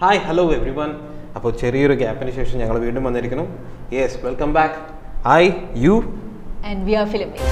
Hi hello every one അപ്പോൾ ചെറിയൊരു ഗ്യാപ്പിന് ശേഷം ഞങ്ങൾ വീണ്ടും വന്നിരിക്കുന്നു yes welcome back hi you and we are filming.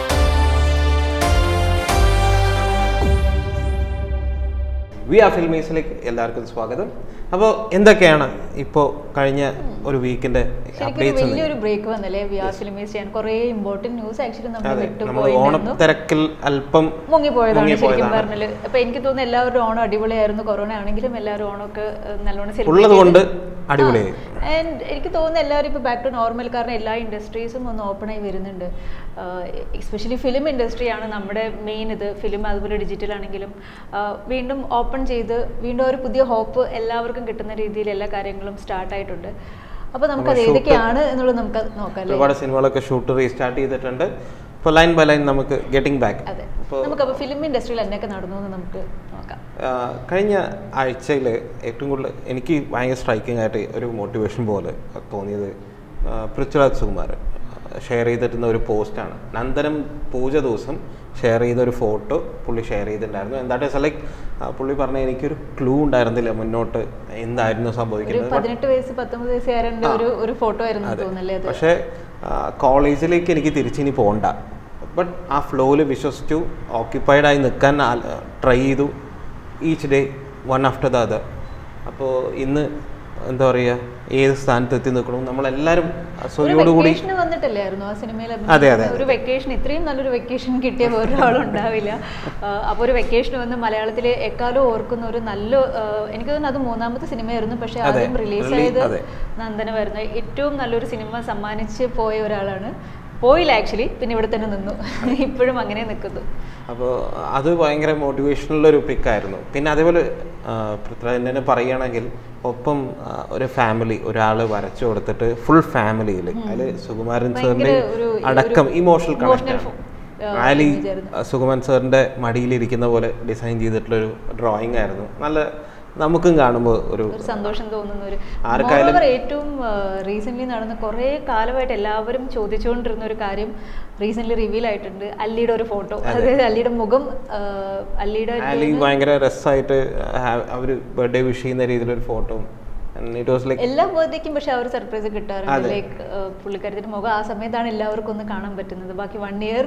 We are ഫിൽമീസിലേക്ക് എല്ലാവർക്കും സ്വാഗതം അപ്പോൾ എന്തൊക്കെയാണ് ഇപ്പോൾ കഴിഞ്ഞ ഒരു വീക്കിൻ്റെ ശരിക്കും ഒരു അപ്ഡേറ്റ്സ് വലിയൊരു ബ്രേക്ക് വന്നല്ലേ വി ആർ ഫിലിമേഴ്സ് ചെയ്യാൻ കുറേ ഇമ്പോർട്ടന്റ് ന്യൂസ് ആക്ച്വലി നമ്മൾ അതെ നമ്മൾ വിട്ടുപോയിരുന്നു ഓണത്തിരക്കിൽ അല്പം മുങ്ങിപ്പോയതാണ് ശരിക്കും മുങ്ങിപ്പോയതാണ്. പറഞ്ഞാല് അപ്പൊ എനിക്ക് തോന്നുന്നു എല്ലാവരും ഓണം അടിപൊളിയായിരുന്നു കൊറോണ ആണെങ്കിലും എല്ലാവരും ഓണമൊക്കെ ഏഹ്, നല്ലോണം ഉള്ളത് celebrate കൊണ്ട് ചെയ്ത്. അടിപൊളിയായി ആൻഡ് എനിക്ക് തോന്നുന്നു എല്ലാവരും ഇപ്പോൾ ബാക്ക് ടു നോർമൽ കാരണം എല്ലാ ഇൻഡസ്ട്രീസും ഒന്ന് ഓപ്പൺ ആയി വരുന്നുണ്ട് എസ്പെഷ്യലി ഫിലിം ഇൻഡസ്ട്രിയാണ് നമ്മുടെ മെയിൻ ഇത് ഫിലിം അതുപോലെ ഡിജിറ്റൽ ആണെങ്കിലും ആഹ് വീണ്ടും ഓപ്പൺ ചെയ്ത് വീണ്ടും ഒരു പുതിയ ഹോപ്പ് എല്ലാവർക്കും കിട്ടുന്ന രീതിയിൽ എല്ലാ കാര്യങ്ങളും സ്റ്റാർട്ട് ആയിട്ടുണ്ട് അപ്പോൾ നമുക്ക് അത് shoot- ഏതൊക്കെയാണ് എന്നുള്ളത് നമുക്ക് നോക്കാം അല്ലേ ഒരുപാട് സിനിമകളൊക്കെ ഷൂട്ട് റീസ്റ്റാർട്ട് ചെയ്തിട്ടുണ്ട് ഇപ്പോൾ ലൈൻ ബൈ ലൈൻ നമുക്ക് ഗെറ്റിംഗ് ബാക്ക് അതെ അപ്പോൾ നമുക്കപ്പോൾ ഫിലിം ഇൻഡസ്ട്രിയിൽ എന്നൊക്കെ നടന്നു എന്ന് നമുക്ക് നോക്കാം ആഹ് കഴിഞ്ഞ ആഴ്ചയിൽ ഏറ്റവും കൂടുതൽ എനിക്ക് ഭയങ്കര സ്ട്രൈക്കിംഗ് ആയിട്ട് ഒരു മോട്ടിവേഷൻ പോലെ തോന്നിയത് ആഹ് പൃഥ്വിരാജ് സുകുമാർ ഷെയർ ചെയ്തിട്ടുന്ന ഒരു പോസ്റ്റാണ് നന്ദനം പൂജ ദിവസം ഷെയർ ചെയ്ത ഒരു ഫോട്ടോ പുള്ളി ഷെയർ ചെയ്തിട്ടുണ്ടായിരുന്നു എന്തായിട്ട് ലൈക്ക് പുള്ളി പറഞ്ഞ എനിക്കൊരു ക്ലൂ ഉണ്ടായിരുന്നില്ല മുന്നോട്ട് എന്തായിരുന്നു ഒരു സംഭവിക്കുന്നത് പതിനെട്ട് വയസ്സ് പത്തൊമ്പത് വയസ്സുകാരൻ്റെ ഒരു ഒരു ഫോട്ടോ ആയിരുന്നു അതെ. തോന്നുന്നല്ലേ അത് പക്ഷേ കോളേജിലേക്ക് എനിക്ക് തിരിച്ചിനി പോകണ്ട ബട്ട് ആ ഫ്ലോയിൽ വിശ്വസിച്ചു ഓക്യുപ്പൈഡ് ആയി നിൽക്കാൻ ട്രൈ ചെയ്തു each day one after the other അപ്പോൾ ഇന്ന് എന്താ പറയുക ഏത് സ്ഥാനത്ത് എത്തി നിൽക്കണം നമ്മളെല്ലാവരും ഒരു അസൂയോടുകൂടി വെക്കേഷൻ വന്നിട്ടല്ലായിരുന്നു ആ സിനിമയിൽ അതെ, അതെ, അഭിനയിക്കുന്ന ഒരു വെക്കേഷൻ ഇത്രയും നല്ലൊരു വെക്കേഷൻ കിട്ടിയ വേറൊരാളും ഉണ്ടാവില്ല അപ്പോൾ ഒരു വെക്കേഷൻ വന്ന് മലയാളത്തിൽ എക്കാലം ഓർക്കുന്ന ഒരു നല്ല ആ, എനിക്ക് തോന്നുന്നു അത് മൂന്നാമത്തെ സിനിമയായിരുന്നു പക്ഷെ അതെ, ആദ്യം റിലീസ് release- ആയത് അതെ. നന്ദനമായിരുന്നു ഏറ്റവും നല്ലൊരു സിനിമ സമ്മാനിച്ച് പോയ ഒരാളാണ് പോയില്ല ആക്ച്വലി പിന്നെ ഇവിടെ തന്നെ നിന്നു ഇപ്പോഴും അങ്ങനെ നിൽക്കുന്നു അപ്പോൾ അത് ഭയങ്കര മോട്ടിവേഷണലൊരു പിക്കായിരുന്നു പിന്നെ അതേപോലെ പൃഥ്വിരാജ് തന്നെ പറയുകയാണെങ്കിൽ ഒപ്പം ആ, ഒരു ഫാമിലി ഒരാൾ വരച്ചു കൊടുത്തിട്ട് ഫുൾ ഫാമിലിയിൽ അതിൽ സുകുമാരൻ സാറിൻ്റെ ഭയങ്കര ഒരു- ഒരു അടക്കം ഇമോഷണൽ emotional കണക്റ്റാണ് ഫോ- ആ, ആലി image ആയിരുന്നു. ആ, സുകുമാരൻ സാറിൻ്റെ മടിയിലിരിക്കുന്ന പോലെ ഡിസൈൻ ചെയ്തിട്ടുള്ളൊരു ഡ്രോയിങ് ആയിരുന്നു നല്ല നമുക്കും കാണുമ്പോൾ ഒരു ഒരു സന്തോഷം തോന്നുന്ന ഒരു ആർക്കായാലും- Moreover, ഏറ്റവും റീസെന്റ് നടന്ന കുറേ കാലമായിട്ട് എല്ലാവരും ചോദിച്ചുകൊണ്ടിരുന്ന ഒരു കാര്യം റീസെന്റ് റിവീൽ ആയിട്ടുണ്ട് അല്ലിയുടെ ഒരു ഫോട്ടോ അതായത് അല്ലിയുടെ മുഖം ആ, അല്ലിയുടെ ആലി ഭയങ്കര രസമായിട്ട് അവർ ബർത്ത്ഡേ വിഷ് ചെയ്യുന്ന രീതിയിലൊരു ഫോട്ടോ ഇറ്റ് വാസ് ലൈക്ക് എല്ലാ ബർത്ത്ഡേക്കും പക്ഷെ ആ ഒരു സർപ്രൈസ് കിട്ടാറുണ്ട് അതെ. ലൈക്ക് പുള്ളിക്കാരത്തിന്റെ മുഖം ആ സമയത്താണ് എല്ലാവർക്കും ഒന്ന് കാണാൻ പറ്റുന്നത് ബാക്കി വൺ ഇയർ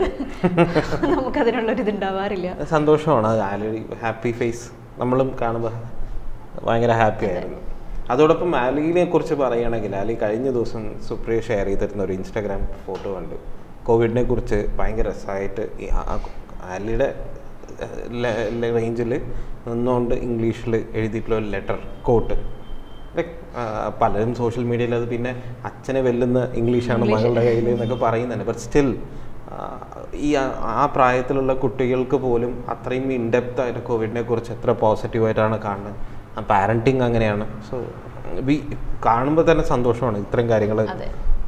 നമുക്ക് അതിനുള്ളൊരു ഇത് ഉണ്ടാവാറില്ല സന്തോഷമാണ് അത് ആലി ഹാപ്പി ഫേസ് നമ്മളും കാണുമ്പോൾ ഭയങ്കര ഹാപ്പി ആയിരുന്നു അതോടൊപ്പം ആലിനെ കുറിച്ച് പറയുകയാണെങ്കിൽ ആലി കഴിഞ്ഞ ദിവസം സുപ്രിയ ഷെയർ ചെയ്തിരുന്ന ഒരു ഇൻസ്റ്റാഗ്രാം ഫോട്ടോ കണ്ടു കോവിഡിനെ കുറിച്ച് ഭയങ്കര രസമായിട്ട് ഈ ആ- ആ ആലിയുടെ റേഞ്ചിൽ നിന്നുകൊണ്ട് ഇംഗ്ലീഷിൽ എഴുതിയിട്ടുള്ള ഒരു ലെറ്റർ കോട്ട് ലൈക്ക് പലരും സോഷ്യൽ മീഡിയയിൽ അത് പിന്നെ അച്ഛനെ വെല്ലുന്ന ഇംഗ്ലീഷാണ് മകളുടെ കയ്യിൽ എന്നൊക്കെ പറയുന്നുണ്ട് ബട്ട് സ്റ്റിൽ ഈ ആ- ആ പ്രായത്തിലുള്ള കുട്ടികൾക്ക് പോലും അത്രയും ഇൻഡെപ്ത് ആയിട്ട് കോവിഡിനെ കുറിച്ച് എത്ര പോസിറ്റീവായിട്ടാണ് കാണുന്നത് ആ പാരൻറ്റിങ് അങ്ങനെയാണ് സോ വി കാണുമ്പോൾ തന്നെ സന്തോഷമാണ് ഇത്രയും കാര്യങ്ങൾ അതെ.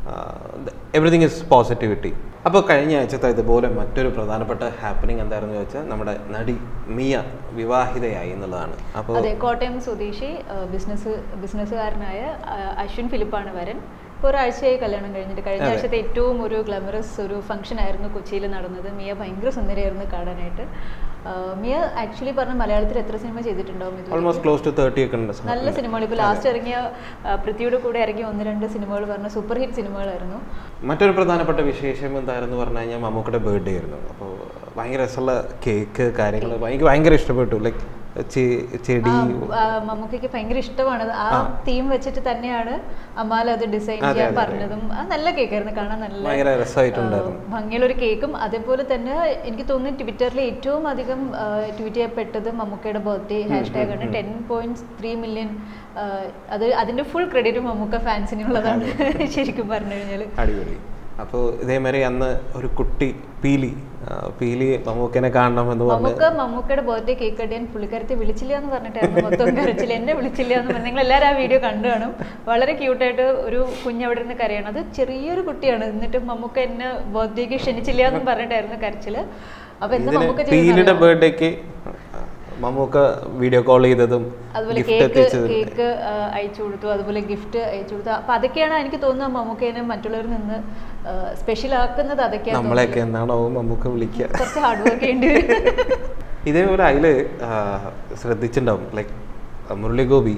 എവറിഥിങ് ഇസ് പോസിറ്റിവിറ്റി അപ്പോൾ കഴിഞ്ഞ ആഴ്ചത്തെ ഇതുപോലെ മറ്റൊരു പ്രധാനപ്പെട്ട ഹാപ്പനിങ് എന്തായിരുന്നു ചോദിച്ചാൽ നമ്മുടെ നടി മിയ വിവാഹിതയായി എന്നുള്ളതാണ് അപ്പോൾ അതെ കോട്ടയം സ്വദേശി ബിസിനസ് ബിസിനസ്സുകാരനായ ആ, അശ്വിൻ ഫിലിപ്പാണ് വരൻ ഇപ്പോൾ ഒരാഴ്ചയായി കല്യാണം കഴിഞ്ഞിട്ട് കഴിഞ്ഞ അതെ. ആഴ്ചത്തെ ഏറ്റവും ഒരു ഗ്ലാമറസ് ഒരു ഫംഗ്ഷൻ ആയിരുന്നു കൊച്ചിയിൽ നടന്നത് മിയ ഭയങ്കര സുന്ദരിയായിരുന്നു കാണാനായിട്ട് ആ, മിയ ആക്ച്വലി പറഞ്ഞ മലയാളത്തിൽ എത്ര സിനിമ ചെയ്തിട്ടുണ്ടാവും ഇത് ഓൾമോസ്റ്റ് ക്ലോസ് ടു തേർട്ടി ഒക്കെ ഉണ്ട് നല്ല സിനിമകൾ ഇപ്പോൾ ലാസ്റ്റ് ഇറങ്ങിയ ആ, പൃഥ്വിയുടെ കൂടെ ഇറങ്ങിയ ഒന്ന് രണ്ട് സിനിമകൾ പറഞ്ഞ സൂപ്പർ ഹിറ്റ് സിനിമകളായിരുന്നു മറ്റൊരു പ്രധാനപ്പെട്ട വിശേഷം എന്തായിരുന്നു പറഞ്ഞു കഴിഞ്ഞാൽ മമ്മൂക്കയുടെ ബർത്ത്ഡേ ആയിരുന്നു അപ്പോൾ ഭയങ്കര രസമുള്ള കേക്ക് കാര്യങ്ങൾ എനിക്ക് ഭയങ്കര ഇഷ്ടപ്പെട്ടു ലൈക്ക് ചെടി ആ, ആ, മമ്മൂക്കയ്ക്ക് ഭയങ്കര ഇഷ്ടമാണ് അത്. ആ തീം വെച്ചിട്ട് തന്നെയാണ് അമാൽ അത് ഡിസൈൻ അതെ, ചെയ്യാൻ അതെ, പറഞ്ഞതും ആ നല്ല കേക്കായിരുന്നു കാണാൻ നല്ല ഭയങ്കര രസമായിട്ടുണ്ടായിരുന്നു ആ, ഭംഗിയുള്ളൊരു കേക്കും അതേപോലെ തന്നെ എനിക്ക് തോന്നുന്നു ട്വിറ്ററിൽ ഏറ്റവും അധികം ട്വീറ്റ് ചെയ്യപ്പെട്ടത് മമ്മൂക്കയുടെ ബർത്ത്ഡേ ഹാഷ്ടാഗ് ആണ് ടെൻ പോയിന്റ് ത്രീ മില്യൺ അത് അതിന്റെ ഫുൾ ക്രെഡിറ്റ് മമ്മൂക്ക ഫാൻസിനുള്ളതാണ് ശരിക്കും പറഞ്ഞു കഴിഞ്ഞാൽ അടിപൊളി അപ്പോൾ ഇതേമാതിരി അന്ന് ഒരു കുട്ടി പീലി ആ, പീലി മമ്മൂക്കനെ കാണണം എന്ന് പറഞ്ഞ് മമ്മൂക്ക മമ്മൂക്കയുടെ ബർത്ത്ഡേ കേക്ക് കടിയാൻ പുള്ളിക്കാരത്തെ വിളിച്ചില്ല എന്ന് പറഞ്ഞിട്ടായിരുന്നു മൊത്തം കരച്ചില്ല എന്നെ വിളിച്ചില്ല എന്ന് പറഞ്ഞു നിങ്ങൾ എല്ലാവരും ആ വീഡിയോ കണ്ടു കാണും വളരെ ക്യൂട്ടായിട്ട് ഒരു കുഞ്ഞ് അവിടെ നിന്ന് കരയാണ് അത് ചെറിയൊരു കുട്ടിയാണ് എന്നിട്ട് മമ്മൂക്ക എന്നെ ബർത്ത്ഡേക്ക് ക്ഷണിച്ചില്ല എന്ന് പറഞ്ഞിട്ടായിരുന്നു കരച്ചില് അപ്പൊ എന്താ ഇതിന് മമ്മൂക്ക പീലിയുടെ ചെയ്യുന്നത് ബർത്ത്ഡേക്ക് മമ്മൂക്ക വീഡിയോ കോൾ ചെയ്തതും അതുപോലെ ഗിഫ്റ്റ് കേക്ക് എത്തിച്ചതും കേക്ക് അയച്ചു കൊടുത്തു അതുപോലെ ഗിഫ്റ്റ് അയച്ചു കൊടുത്തു അപ്പൊ അതൊക്കെയാണ് എനിക്ക് തോന്നുന്നത് മമ്മൂക്കേനെ മറ്റുള്ളവരിൽ നിന്ന് സ്പെഷ്യൽ ആക്കുന്നത് അതൊക്കെയാണ് നമ്മളെയൊക്കെ എന്നാണോ മമ്മൂക്ക വിളിക്കുക കുറച്ച് ഹാർഡ് വർക്ക് ചെയ്യേണ്ടി വരും ഇതേപോലെ അതിൽ ശ്രദ്ധിച്ചിട്ടുണ്ടാവും ലൈക്ക് മുരളി ഗോപി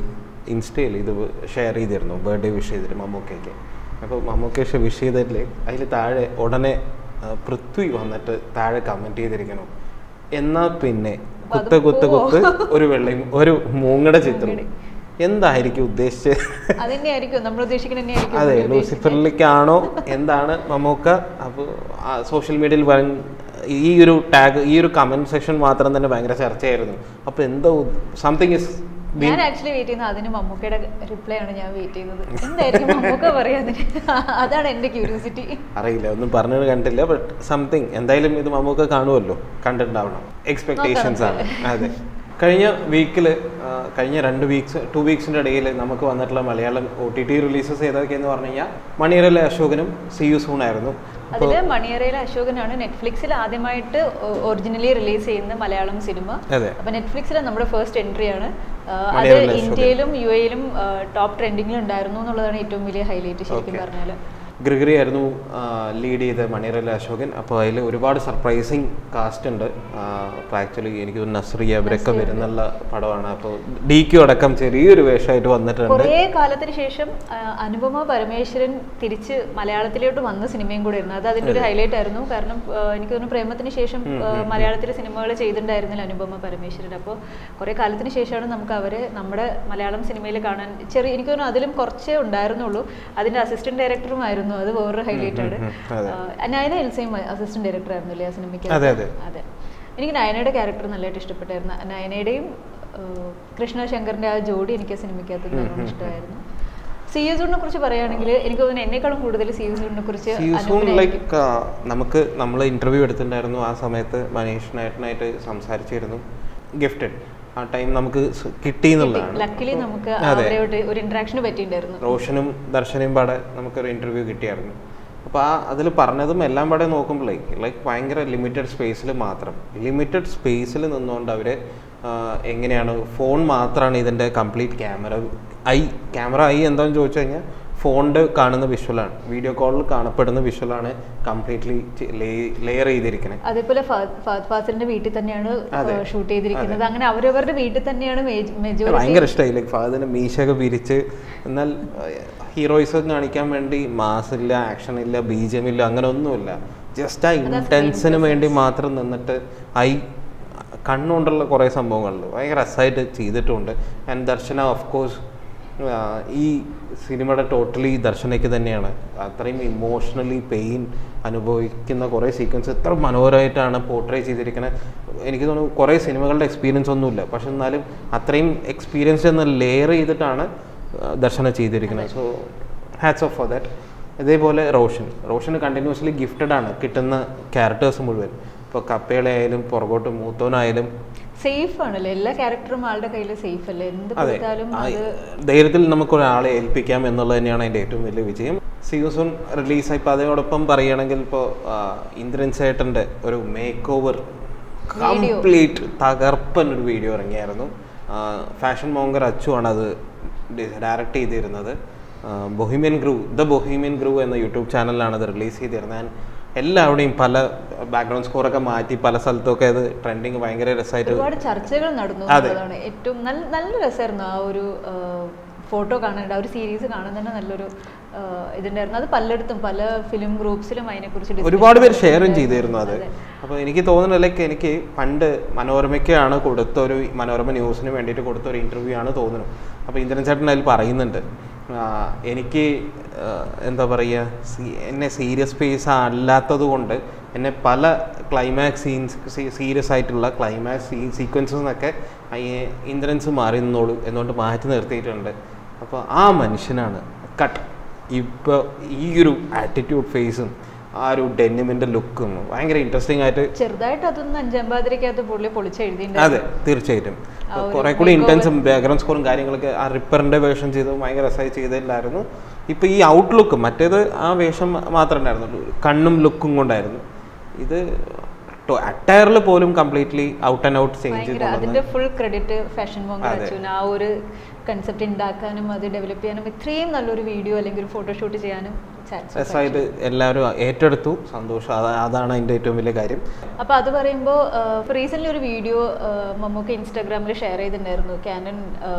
ഇൻസ്റ്റയിൽ ഇത് ഷെയർ ചെയ്തിരുന്നു ബർത്ത്ഡേ വിഷ് ചെയ്തിട്ട് മമ്മൂക്കയ്ക്ക് അപ്പോൾ മമ്മൂക്ക വിഷ് ചെയ്തതിൽ അതിൽ താഴെ ഉടനെ ആ, പൃഥ്വി വന്നിട്ട് താഴെ കമൻറ്റ് ചെയ്തിരിക്കണം എന്നാൽ പിന്നെ കുത്ത് കുത്ത് കുത്ത് ഒരു വെള്ളയും ഒരു മൂങ്ങയുടെ ചിത്രം എന്തായിരിക്കും ഉദ്ദേശിച്ചത് അതന്നെ ആയിരിക്കും നമ്മൾ ഉദ്ദേശിക്കുന്ന തന്നെ ആയിരിക്കും അതെ പുള്ളി ഉദ്ദേശിക്കുന്നത്. ലൂസിഫറിലേക്കാണോ എന്താണ് മമ്മൂക്ക അപ്പോൾ സോഷ്യൽ മീഡിയയിൽ ഭയ- ഈ ഒരു ടാഗ് ഈ ഒരു കമന്റ് സെക്ഷൻ മാത്രം തന്നെ ഭയങ്കര ചർച്ചയായിരുന്നു അപ്പോൾ എന്തോ സംതിങ് ഇസ് ഞാൻ ആക്ച്വലി വെയിറ്റ് ചെയ്യുന്നത് അതിന് മമ്മൂക്കയുടെ റിപ്ലൈ ആണ് ഞാൻ വെയിറ്റ് ചെയ്യുന്നത് എന്തായിരിക്കും മമ്മൂക്ക പറയാ അതിന് അതാണ് എന്റെ ക്യൂരിയോസിറ്റി അറിയില്ല ഒന്നും പറഞ്ഞത് കണ്ടില്ല ബട്ട് സംതിങ് എന്തായാലും ഇത് മമ്മൂക്ക കാണുമല്ലോ കണ്ടിട്ടുണ്ടാവണം എക്സ്പെക്ടേഷൻസ് ആണ് അതെ കഴിഞ്ഞ വീക്കിൽ കഴിഞ്ഞ രണ്ട് വീക്സ് ടു വീക്സിൻ്റെ ഇടയിൽ നമുക്ക് വന്നിട്ടുള്ള Malayalam O T T releases ഏതൊക്കെയെന്ന് പറഞ്ഞു കഴിഞ്ഞാൽ മണിയറയിലെ അശോകനും സി യു സൂൺ ആയിരുന്നു അതില് മണിയറയിലെ അശോകനാണ് നെറ്റ്ഫ്ലിക്സിൽ ആദ്യമായിട്ട് ഒറിജിനലി റിലീസ് ചെയ്യുന്ന മലയാളം സിനിമ അതെ അപ്പൊ നെറ്റ്ഫ്ലിക്സിലെ നമ്മുടെ ഫസ്റ്റ് എൻട്രി ആണ് ആ, അത് മലയാളം അശോകൻ. ഇന്ത്യയിലും യു എയിലും ടോപ്പ് ട്രെൻഡിങ്ങിൽ ഉണ്ടായിരുന്നു എന്നുള്ളതാണ് ഏറ്റവും വലിയ ഹൈലൈറ്റ് ശരിക്കും Okay. പറഞ്ഞാൽ ഗ്രിഗറി ആയിരുന്നു ലീഡ് ചെയ്ത മണിയറയിലെ അശോകൻ അപ്പോൾ അതിൽ ഒരുപാട് സർപ്രൈസിങ് കാസ്റ്റ് ഉണ്ട് അപ്പോൾ ആക്ച്വലി എനിക്ക് തോന്നുന്നു നസ്രിയ അവരൊക്കെ വരുന്നുള്ള പടമാണ് അപ്പോൾ ഡി ക്യു അടക്കം ചെറിയൊരു വേഷമായിട്ട് വന്നിട്ടുണ്ട് കുറേ കാലത്തിന് ശേഷം ആ, അനുപമ പരമേശ്വരൻ തിരിച്ച് മലയാളത്തിലോട്ട് വന്ന സിനിമയും കൂടെ ആയിരുന്നു അത് അതിന്റെ ഒരു ഹൈലൈറ്റ് ആയിരുന്നു കാരണം ആ, എനിക്ക് തോന്നുന്നു പ്രേമത്തിന് ശേഷം ആ, മലയാളത്തിലെ സിനിമകൾ ചെയ്തിട്ടുണ്ടായിരുന്നില്ല അനുപമ പരമേശ്വരൻ അപ്പോൾ കുറേ കാലത്തിന് ശേഷമാണ് നമുക്ക് അവരെ നമ്മുടെ മലയാളം സിനിമയിൽ കാണാൻ ചെറിയ എനിക്ക് തോന്നുന്നു അതിലും കുറച്ചേ ഉണ്ടായിരുന്നുള്ളൂ അതിന്റെ അസിസ്റ്റന്റ് ഡയറക്ടറും ആയിരുന്നു അത് വേറൊരു ഹൈലൈറ്റ് ആണ് ഉം, അതെ. ആ, നയന എൽസയും അസിസ്റ്റന്റ് ഡയറക്ടർ ആയിരുന്നില്ലേ ആ സിനിമയ്ക്ക് അതെ, അതെ. അതെ എനിക്ക് നയനയുടെ ക്യാരക്ടർ നല്ലതായിട്ട് ഇഷ്ടപ്പെട്ടായിരുന്നു നയനയുടെയും ഏഹ്, കൃഷ്ണ ശങ്കറിന്റെ ആ ജോഡി എനിക്ക് ആ സിനിമയ്ക്കകത്ത് നല്ലോണം ഇഷ്ടമായിരുന്നു സി യു സൂണിനെ കുറിച്ച് പറയുകയാണെങ്കിൽ എനിക്ക് തോന്നുന്നു എന്നെക്കാളും കൂടുതൽ സി യു സൂണിനെ കുറിച്ച് സീസൺ അനുപനായിരിക്കും. ലൈക്ക് നമുക്ക് നമ്മൾ ഇന്റർവ്യൂ എടുത്തിട്ടുണ്ടായിരുന്നു ആ സമയത്ത് മനീഷ് നായട്ടനായിട്ട് സംസാരിച്ചിരുന്നു ഗിഫ്റ്റഡ് ആ ടൈം നമുക്ക് സ് കിട്ടി എന്നുള്ളതാണ് ലക്കിലി നമുക്ക് അതെ. അവരോട് ഒരു ഇന്ററാക്ഷന് പറ്റിയിട്ടുണ്ടായിരുന്നു റോഷനും ദർശനയും പാടെ നമുക്കൊരു ഇന്റർവ്യൂ കിട്ടിയായിരുന്നു അപ്പോൾ ആ അതിൽ പറഞ്ഞതും എല്ലാം പാടെ നോക്കുമ്പോഴേ ലൈക്ക് ഭയങ്കര ലിമിറ്റഡ് സ്പേസിൽ മാത്രം ലിമിറ്റഡ് സ്പേസിൽ നിന്നുകൊണ്ട് അവർ എങ്ങനെയാണ് ഫോൺ മാത്രമാണ് ഇതിൻ്റെ complete camera I camera I എന്താണെന്ന് ചോദിച്ചു കഴിഞ്ഞാൽ ഫോണിൽ കാണുന്ന വിഷ്വലാണ് വീഡിയോ കോളിൽ കാണപ്പെടുന്ന വിഷ്വലാണ് കംപ്ലീറ്റ്ലി ലെയർ ചെയ്തിരിക്കുന്നത് അതേപോലെ ഫഹദ് ഫഹദ് ഫാസിലിന്റെ വീട്ടിൽ തന്നെയാണ് അതെ. ഷൂട്ട് ചെയ്തിരിക്കുന്നത് അങ്ങനെ അവരവരുടെ വീട്ടിൽ തന്നെയാണ് മെജോറിറ്റി ഭയങ്കര ഇഷ്ടമായി ലൈക്ക് ഫഹദിന് മീശയൊക്കെ വിരിച്ച് എന്നാൽ ഹീറോയിസം കാണിക്കാൻ വേണ്ടി മാസ് ഇല്ല ആക്ഷൻ ഇല്ല ബീജം ഇല്ല അങ്ങനെ ഒന്നുമില്ല ജസ്റ്റ് ആ ഇൻറ്റൻസിന് വേണ്ടി മാത്രം നിന്നിട്ട് ഐ കണ്ണുകൊണ്ടുള്ള കുറേ സംഭവങ്ങളുണ്ട് ഭയങ്കര രസമായിട്ട് ചെയ്തിട്ടുണ്ട് ആൻഡ് ദർശന ഓഫ് കോഴ്സ് ഈ സിനിമയുടെ ടോട്ടലി ദർശനയ്ക്ക് തന്നെയാണ് അത്രയും ഇമോഷണലി പെയിൻ അനുഭവിക്കുന്ന കുറേ സീക്വൻസ് എത്ര മനോഹരമായിട്ടാണ് പോർട്രേ ചെയ്തിരിക്കുന്നത് എനിക്ക് തോന്നുന്നു കുറേ സിനിമകളുടെ എക്സ്പീരിയൻസ് ഒന്നുമില്ല പക്ഷെ എന്നാലും അത്രയും എക്സ്പീരിയൻസ് എന്ന് ലെയർ ചെയ്തിട്ടാണ് ആ, ദർശന ചെയ്തിരിക്കുന്നത് so hats off for that ഇതേപോലെ റോഷൻ റോഷൻ കണ്ടിന്യൂസ്ലി ഗിഫ്റ്റഡ് ആണ് കിട്ടുന്ന ക്യാരക്ടേഴ്സ് മുഴുവൻ ഇപ്പോൾ കപ്പേളെ ആയാലും പുറകോട്ട് മൂത്തോനായാലും സേഫ് ആണല്ലോ എല്ലാ ക്യാരക്ടറും ആളുടെ കയ്യിൽ സേഫ് അല്ലേ എന്ത് അതെ കൊടുത്താലും ആ, അത് ധൈര്യത്തിൽ നമുക്ക് ഒരാളെ ഏൽപ്പിക്കാം എന്നുള്ളത് തന്നെയാണ് അതിൻ്റെ ഏറ്റവും വലിയ വിജയം സീസൺ റിലീസായി ഇപ്പോൾ അതോടൊപ്പം പറയുകയാണെങ്കിൽ ഇപ്പോൾ ഇന്ദ്രൻ ചേട്ടൻ്റെ ഒരു മേക്ക് ഓവർ കംപ്ലീറ്റ് തകർപ്പൻ ഒരു വീഡിയോ ഇറങ്ങിയായിരുന്നു ഫാഷൻ മോങ്കർ അച്ചു ആണ് അത് ഡയറക്റ്റ് ചെയ്തിരുന്നത് Bohemian Groove the Bohemian Groove എന്ന യൂട്യൂബ് ചാനലിലാണ് അത് റിലീസ് ചെയ്തിരുന്നത് And എല്ലാവിടെയും പല ബാക്ക്ഗ്രൗണ്ട് സ്കോറൊക്കെ മാറ്റി പല സ്ഥലത്തൊക്കെ അത് ട്രെൻഡിങ് ഭയങ്കര രസമായിട്ട് ഒരുപാട് ചർച്ചകൾ നടന്നു അതെ. എന്നുള്ളതാണ് ഏറ്റവും നല്ല നല്ല രസമായിരുന്നു ആ ഒരു ഫോട്ടോ കാണാൻ ആ ഒരു സീരീസ് കാണാൻ തന്നെ നല്ലൊരു ആ, ഇതുണ്ടായിരുന്നു അത് പലയിടത്തും പല ഫിലിം ഗ്രൂപ്പ്സിലും അതിനെക്കുറിച്ച് discussion ഒരുപാട് പേര് ഷെയറും നടക്കുന്നുണ്ടായിരുന്നു. ചെയ്തിരുന്നു അത് അതെ. അപ്പോൾ എനിക്ക് തോന്നുന്നത് ലൈക്ക് എനിക്ക് പണ്ട് മനോരമയ്ക്കാണ് കൊടുത്ത ഒരു മനോരമ ന്യൂസിന് വേണ്ടിയിട്ട് കൊടുത്ത ഒരു ഇൻ്റർവ്യൂ ആണ് തോന്നുന്നു അപ്പോൾ ഇന്ദ്രൻ ചേട്ടൻ അതിൽ പറയുന്നുണ്ട് ആ, എനിക്ക് ആ, എന്താ പറയുക സീ- എന്നെ സീരിയസ് പേസ് അല്ലാത്തത് കൊണ്ട് എന്നെ പല ക്ലൈമാക്സ് സീൻസ് സീരിയസ് ആയിട്ടുള്ള ക്ലൈമാക്സ് സീ സീക്വൻസസ് എന്നൊക്കെ ഇന്ദ്രൻസ് മാറി നിന്നോളൂ എന്നുകൊണ്ട് മാറ്റി നിർത്തിയിട്ടുണ്ട് അപ്പോൾ ആ മനുഷ്യനാണ് കട്ട് ഇപ്പോൾ ഈ ഒരു ആറ്റിറ്റ്യൂഡ് ഫേസും ആ ഒരു ഡെന്നിമിൻ്റെ ലുക്കും ഭയങ്കര ഇൻട്രസ്റ്റിംഗ് ആയിട്ട് ചെറുതായിട്ട് അതൊന്നും അഞ്ചാം പാതിരക്കകത്ത് പുള്ളി അതെ പൊളിച്ചെഴുതിയിട്ടുണ്ടായിരുന്നു തീർച്ചയായിട്ടും ആ ഒരു കുറെ കൂടി makeover. ഇൻറ്റൻസും ബാക്ക്ഗ്രൗണ്ട് സ്കോറും കാര്യങ്ങളൊക്കെ ആ റിപ്പറിന്റെ വേഷം ചെയ്ത് ഭയങ്കര രസമായി ചെയ്തിട്ടുണ്ടായിരുന്നു ഇപ്പൊ ഈ ഔട്ട്ലുക്ക് മറ്റേത് ആ വേഷം മാത്രമേ ഉണ്ടായിരുന്നുള്ളൂ കണ്ണും ലുക്കും കൊണ്ടായിരുന്നു ഇത് അറ്റയറിൽ പോലും completely out and out change ഭയങ്കര അതിന്റെ ഫുൾ ക്രെഡിറ്റ് ഫാഷൻ മോങ്കർ അതെ. അച്ഛന് ആ ഒരു കൺസെപ്റ്റ് ഉണ്ടാക്കാനും അത് ഡെവലപ്പ് ചെയ്യാനും ഇത്രയും നല്ലൊരു വീഡിയോ അല്ലെങ്കിൽ ഒരു ഫോട്ടോഷൂട്ട് ചെയ്യാനും ചാൻസ് രസമായിട്ട് എല്ലാവരും ഏറ്റെടുത്തു സന്തോഷം അതാ- അതാണ് അതിൻ്റെ ഏറ്റവും വലിയ കാര്യം അപ്പോൾ അത് പറയുമ്പോൾ റീസെൻ്റ്ലി ഒരു വീഡിയോ മമ്മൂക്ക് ഇൻസ്റ്റാഗ്രാമിൽ ഷെയർ ചെയ്തിട്ടുണ്ടായിരുന്നു ക്യാനൺ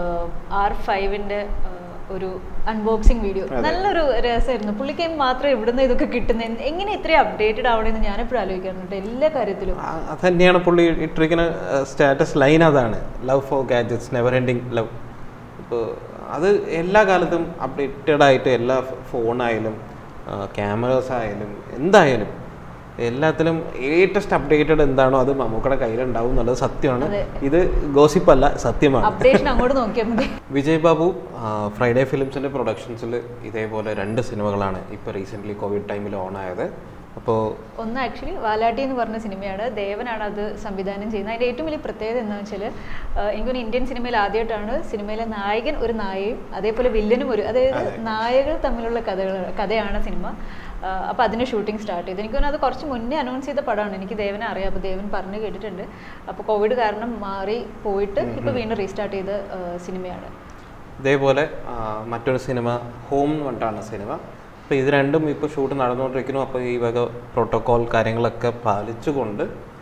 ആർ ഫൈവിൻ്റെ ഒരു അൺബോക്സിങ് വീഡിയോ നല്ലൊരു രസമായിരുന്നു പുള്ളിക്ക് മാത്രം എവിടുന്ന് ഇതൊക്കെ കിട്ടുന്നത് എങ്ങനെ ഇത്രയും അപ്ഡേറ്റഡ് ആവണമെന്ന് ഞാൻ എപ്പോഴും ആലോചിക്കാറുണ്ട് എല്ലാ കാര്യത്തിലും ആ- അത് തന്നെയാണ് പുള്ളി ഇട്ടിരിക്കുന്ന സ്റ്റാറ്റസ് ലൈൻ അതാണ് love for gadgets never ending love ഇപ്പോൾ അത് എല്ലാ കാലത്തും അപ്ഡേറ്റഡ് ആയിട്ട് എല്ലാ ഫോണായാലും ക്യാമറാസ് ആയാലും എന്തായാലും എല്ലാത്തിലും ലേറ്റസ്റ്റ് അപ്ഡേറ്റഡ് എന്താണോ അത് മമ്മൂക്കയുടെ കയ്യിലുണ്ടാവും എന്നുള്ളത് സത്യമാണ് അതെ. ഇത് ഗോസിപ്പല്ല സത്യമാണ് അപ്ഡേഷൻ അങ്ങോട്ട് നോക്കിയാൽ മതി വിജയ് ബാബു ആ, ഫ്രൈഡേ ഫിലിംസിൻ്റെ പ്രൊഡക്ഷൻസിൽ ഇതേപോലെ രണ്ട് സിനിമകളാണ് ഇപ്പോൾ റീസെൻ്റ്ലി കോവിഡ് ടൈമിൽ ഓൺ ആയത് അപ്പോൾ ഒന്ന് ആക്ച്വലി വാലാട്ടി എന്ന് പറഞ്ഞ സിനിമയാണ് ദേവനാണ് അത് സംവിധാനം ചെയ്യുന്നത് അതിൻ്റെ ഏറ്റവും വലിയ പ്രത്യേകത എന്താണെന്ന് വെച്ചാൽ എനിക്കൊരു ഇന്ത്യൻ സിനിമയിൽ ആദ്യമായിട്ടാണ് സിനിമയിലെ നായകൻ ഒരു നായയും അതേപോലെ വില്ലനും ഒരു അതായത് നായകൾ തമ്മിലുള്ള കഥകൾ കഥയാണ് സിനിമ അപ്പോൾ അതിന് ഷൂട്ടിംഗ് സ്റ്റാർട്ട് ചെയ്തു എനിക്ക് തോന്നുന്നു അത് കുറച്ച് മുന്നേ അനൗൺസ് ചെയ്ത പടമാണ് എനിക്ക് ദേവനെ അറിയാം അപ്പോൾ ദേവൻ പറഞ്ഞു കേട്ടിട്ടുണ്ട് അപ്പോൾ കോവിഡ് കാരണം മാറി പോയിട്ട് ഇപ്പോൾ വീണ്ടും റീസ്റ്റാർട്ട് ചെയ്ത ആ, സിനിമയാണ് ഇതേപോലെ ആ, മറ്റൊരു സിനിമ ഹോം എന്ന് പറഞ്ഞിട്ടാണ് സിനിമ അപ്പോൾ ഇത് രണ്ടും ഇപ്പോൾ ഷൂട്ട് നടന്നുകൊണ്ടിരിക്കുന്നു അപ്പോൾ ഈ വക പ്രോട്ടോകോൾ കാര്യങ്ങളൊക്കെ പാലിച്ചുകൊണ്ട്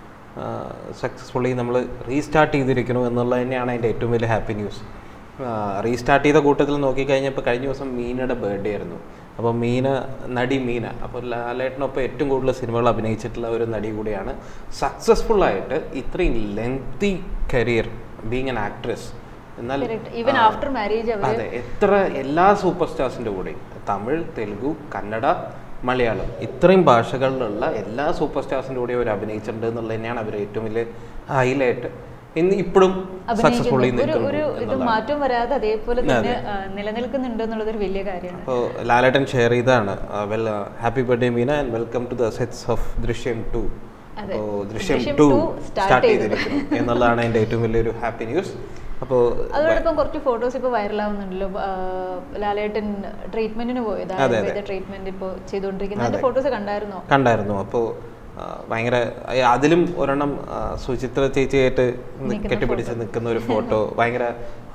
സക്സസ്ഫുള്ളി നമ്മൾ റീസ്റ്റാർട്ട് ചെയ്തിരിക്കുന്നു എന്നുള്ളത് തന്നെയാണ് അതിൻ്റെ ഏറ്റവും വലിയ ഹാപ്പി ന്യൂസ് റീസ്റ്റാർട്ട് ചെയ്ത കൂട്ടത്തിൽ നോക്കിക്കഴിഞ്ഞപ്പോൾ കഴിഞ്ഞ ദിവസം മീനയുടെ ബർത്ത്ഡേ ആയിരുന്നു അപ്പോൾ മീന നടി മീന അപ്പോൾ ലാലേട്ടനൊപ്പം ഏറ്റവും കൂടുതൽ സിനിമകൾ അഭിനയിച്ചിട്ടുള്ള ഒരു നടി കൂടിയാണ് സക്സസ്ഫുൾ ആയിട്ട് ഇത്രയും lengthy career being an actress എന്നാൽ ഈവൻ ആ, ആഫ്റ്റർ മാരേജ് അവർ അതെ എത്ര എല്ലാ സൂപ്പർ സ്റ്റാർസിൻ്റെ കൂടെ തമിഴ് തെലുഗു കന്നഡ മലയാളം ഇത്രയും ഭാഷകളിലുള്ള എല്ലാ സൂപ്പർ സ്റ്റാർസിൻ്റെ കൂടെ അവർ അഭിനയിച്ചിട്ടുണ്ട് എന്നുള്ളത് തന്നെയാണ് അവർ ഏറ്റവും വലിയ ഹൈലൈറ്റ് ഇന്ന് ഇപ്പോഴും സക്സസ്ഫുള്ളി അഭിനയിക്കുന്നു ഒരു ഒരു ഇത് മാറ്റം വരാതെ അതേപോലെ തന്നെ ആ, നിലനിൽക്കുന്നുണ്ട് എന്നുള്ളത് ഒരു വലിയ കാര്യമാണ് അപ്പോൾ ലാലേട്ടൻ ഷെയർ ചെയ്താണ് well happy birthday Meena and welcome to the sets of Drishyam two അതെ. അപ്പോൾ ദൃശ്യം ദൃശ്യം ടു 2 start സ്റ്റാർട്ട് ചെയ്തു. ചെയ്തിരിക്കുന്നു എന്നുള്ളതാണ് എൻ്റെ ഏറ്റവും വലിയൊരു ഹാപ്പി ന്യൂസ് അപ്പോൾ അതോടൊപ്പം കുറച്ച് ഫോട്ടോസ് ഇപ്പോൾ വൈറലാവുന്നുണ്ടല്ലോ ആ, ലാലേട്ടൻ ട്രീറ്റ്മെന്റിന് പോയത് അതെ, ആയുർവേദ ട്രീറ്റ്മെന്റ് ഇപ്പോൾ ചെയ്തുകൊണ്ടിരിക്കുന്നത് അതിന്റെ ഫോട്ടോസ് കണ്ടായിരുന്നോ കണ്ടായിരുന്നു അപ്പോൾ ഭയങ്കര ആ, അതിലും ഒരെണ്ണം ആ, സുചിത്ര ചേച്ചിയായിട്ട് നി- നിൽക്കുന്ന കെട്ടിപ്പിടിച്ച് നിൽക്കുന്ന ഒരു ഫോട്ടോ ഭയങ്കര